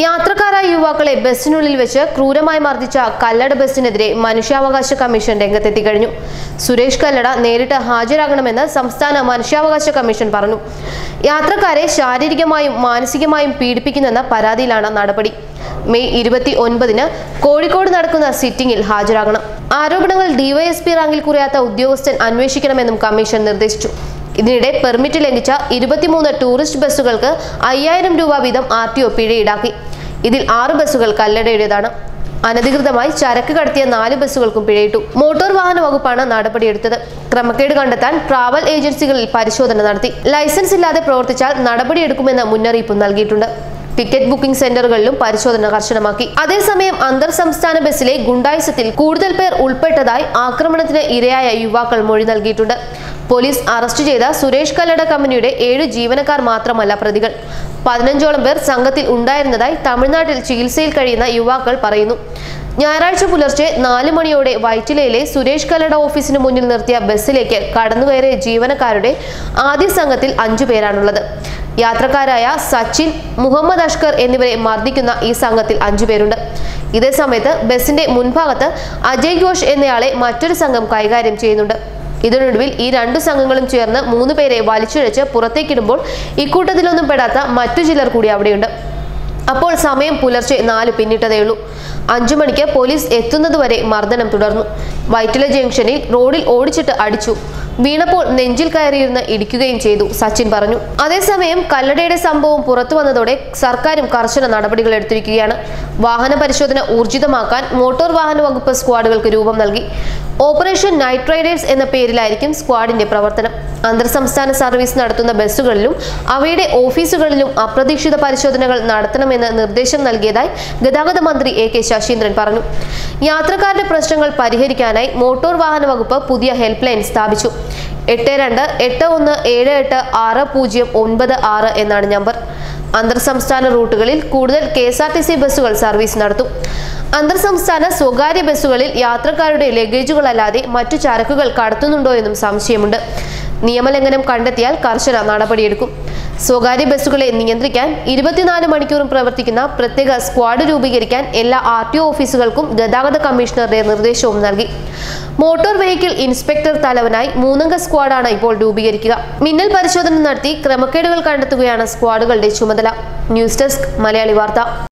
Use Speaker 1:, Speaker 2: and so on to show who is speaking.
Speaker 1: യാത്രക്കാരായ യുവാക്കളെ ബസ്സിനുള്ളിൽ വെച്ച് ക്രൂരമായി മർദ്ദിച്ച കല്ലട ബസ്സിനെതിരെ മനുഷ്യാവകാശ കമ്മീഷൻ രംഗത്തെത്തി കഴിഞ്ഞു സുരേഷ് കല്ലട നേരിട്ട് ഹാജരാകണമെന്ന് സംസ്ഥാന മനുഷ്യാവകാശ കമ്മീഷൻ പറഞ്ഞു യാത്രക്കാരെ ശാരീരികമായും മാനസികമായും പീഡിപ്പിക്കുന്നെന്ന പരാതിയിലാണ് നടപടി മെയ് ഇരുപത്തി ഒൻപതിന് കോഴിക്കോട് നടക്കുന്ന സിറ്റിംഗിൽ ഹാജരാകണം ആരോപണങ്ങൾ ഡിവൈഎസ്പി റാങ്കിൽ കുറയാത്ത ഉദ്യോഗസ്ഥൻ അന്വേഷിക്കണമെന്നും കമ്മീഷൻ നിർദ്ദേശിച്ചു ഇതിനിടെ പെർമിറ്റ് ലംഘിച്ച ഇരുപത്തിമൂന്ന് ടൂറിസ്റ്റ് ബസ്സുകൾക്ക് അയ്യായിരം രൂപ വീതം ആർ ടി ഒ പിഴ ഈടാക്കി ഇതിൽ ആറ് ബസ്സുകൾ കല്ലടയുടേതാണ് അനധികൃതമായി ചരക്ക് കടത്തിയ നാല് ബസ്സുകൾക്കും പിഴയിട്ടു മോട്ടോർ വാഹന വകുപ്പാണ് നടപടിയെടുത്തത് ക്രമക്കേട് കണ്ടെത്താൻ ട്രാവൽ ഏജൻസികളിൽ പരിശോധന നടത്തി ലൈസൻസ് ഇല്ലാതെ പ്രവർത്തിച്ചാൽ നടപടിയെടുക്കുമെന്ന് മുന്നറിയിപ്പ് നൽകിയിട്ടുണ്ട് ടിക്കറ്റ് ബുക്കിംഗ് സെന്ററുകളിലും പരിശോധന കർശനമാക്കി അതേസമയം അന്തർ സംസ്ഥാന ബസ്സിലെ ഗുണ്ടായിസത്തിൽ കൂടുതൽ പേർ ഉൾപ്പെട്ടതായി ആക്രമണത്തിന് ഇരയായ യുവാക്കൾ മൊഴി നൽകിയിട്ടുണ്ട് പോലീസ് അറസ്റ്റ് ചെയ്ത സുരേഷ് കല്ലട കമ്പനിയുടെ ഏഴ് ജീവനക്കാർ മാത്രമല്ല പ്രതികൾ പതിനഞ്ചോളം പേർ സംഘത്തിൽ ഉണ്ടായിരുന്നതായി തമിഴ്നാട്ടിൽ ചികിത്സയിൽ കഴിയുന്ന യുവാക്കൾ പറയുന്നു ഞായറാഴ്ച പുലർച്ചെ നാല് മണിയോടെ വൈറ്റിലയിലെ സുരേഷ് കല്ലട ഓഫീസിന് മുന്നിൽ നിർത്തിയ ബസ്സിലേക്ക് കടന്നുകയറിയ ജീവനക്കാരുടെ ആദ്യ സംഘത്തിൽ അഞ്ചു പേരാണുള്ളത് യാത്രക്കാരായ സച്ചിൻ മുഹമ്മദ് അഷ്കർ എന്നിവരെ മർദ്ദിക്കുന്ന ഈ സംഘത്തിൽ അഞ്ചു പേരുണ്ട് ഇതേ സമയത്ത് ബസിന്റെ മുൻഭാഗത്ത് അജയ് ഘോഷ് എന്നയാളെ മറ്റൊരു സംഘം കൈകാര്യം ചെയ്യുന്നുണ്ട് ഇതിനൊടുവിൽ ഈ രണ്ടു സംഘങ്ങളും ചേർന്ന് മൂന്ന് പേരെ വലിച്ചിഴച്ച് പുറത്തേക്കിടുമ്പോൾ ഇക്കൂട്ടത്തിലൊന്നും പെടാത്ത മറ്റു ചിലർ കൂടി അവിടെയുണ്ട് അപ്പോൾ സമയം പുലർച്ചെ നാല് പിന്നിട്ടതേയുള്ളൂ അഞ്ചു മണിക്ക് പോലീസ് എത്തുന്നതുവരെ മർദ്ദനം തുടർന്നു വൈറ്റില ജംഗ്ഷനിൽ റോഡിൽ ഓടിച്ചിട്ട് അടിച്ചു വീണപ്പോൾ നെഞ്ചിൽ കയറിയിരുന്ന് ഇടിക്കുകയും ചെയ്തു സച്ചിൻ പറഞ്ഞു അതേസമയം കല്ലടയുടെ സംഭവം പുറത്തു വന്നതോടെ സർക്കാരും കർശന നടപടികൾ എടുത്തിരിക്കുകയാണ് വാഹന പരിശോധന ഊർജിതമാക്കാൻ മോട്ടോർ വാഹന വകുപ്പ് സ്ക്വാഡുകൾക്ക് രൂപം നൽകി ഓപ്പറേഷൻ നൈറ്റ് റൈഡേഴ്സ് എന്ന പേരിലായിരിക്കും സ്ക്വാഡിന്റെ പ്രവർത്തനം അന്തർ സംസ്ഥാന സർവീസ് നടത്തുന്ന ബസ്സുകളിലും അവയുടെ ഓഫീസുകളിലും അപ്രതീക്ഷിത പരിശോധനകൾ നടത്തണമെന്ന് നിർദ്ദേശം നൽകിയതായി ഗതാഗത മന്ത്രി എ കെ ശശീന്ദ്രൻ പറഞ്ഞു യാത്രക്കാരുടെ പ്രശ്നങ്ങൾ പരിഹരിക്കാനായി മോട്ടോർ വാഹന വകുപ്പ് പുതിയ ഹെൽപ്പ് ലൈൻ സ്ഥാപിച്ചു എട്ട് രണ്ട് എട്ട് ഒന്ന് ഏഴ് എട്ട് ആറ് പൂജ്യം ഒൻപത് ആറ് എന്നാണ് നമ്പർ അന്തർ സംസ്ഥാന റൂട്ടുകളിൽ കൂടുതൽ K S R T C ബസ്സുകൾ സർവീസ് നടത്തും അന്തർ സംസ്ഥാന സ്വകാര്യ ബസ്സുകളിൽ യാത്രക്കാരുടെ ലഗേജുകളല്ലാതെ മറ്റു ചരക്കുകൾ കടത്തുന്നുണ്ടോ എന്നും സംശയമുണ്ട് നിയമലംഘനം കണ്ടെത്തിയാൽ കർശന നടപടിയെടുക്കും സ്വകാര്യ ബസ്സുകളെ നിയന്ത്രിക്കാൻ ഇരുപത്തിനാല് മണിക്കൂറും പ്രവർത്തിക്കുന്ന പ്രത്യേക സ്ക്വാഡ് രൂപീകരിക്കാൻ എല്ലാ ആർ ടി ഒ ഓഫീസുകൾക്കും ഗതാഗത കമ്മീഷണറുടെ നിർദ്ദേശവും നൽകി മോട്ടോർ വെഹിക്കിൾ ഇൻസ്പെക്ടർ തലവനായി മൂന്നംഗ സ്ക്വാഡാണ് ഇപ്പോൾ രൂപീകരിക്കുക മിന്നൽ പരിശോധന നടത്തി ക്രമക്കേടുകൾ കണ്ടെത്തുകയാണ് സ്ക്വാഡുകളുടെ ചുമതല ന്യൂസ് ഡെസ്ക് മലയാളി വാർത്ത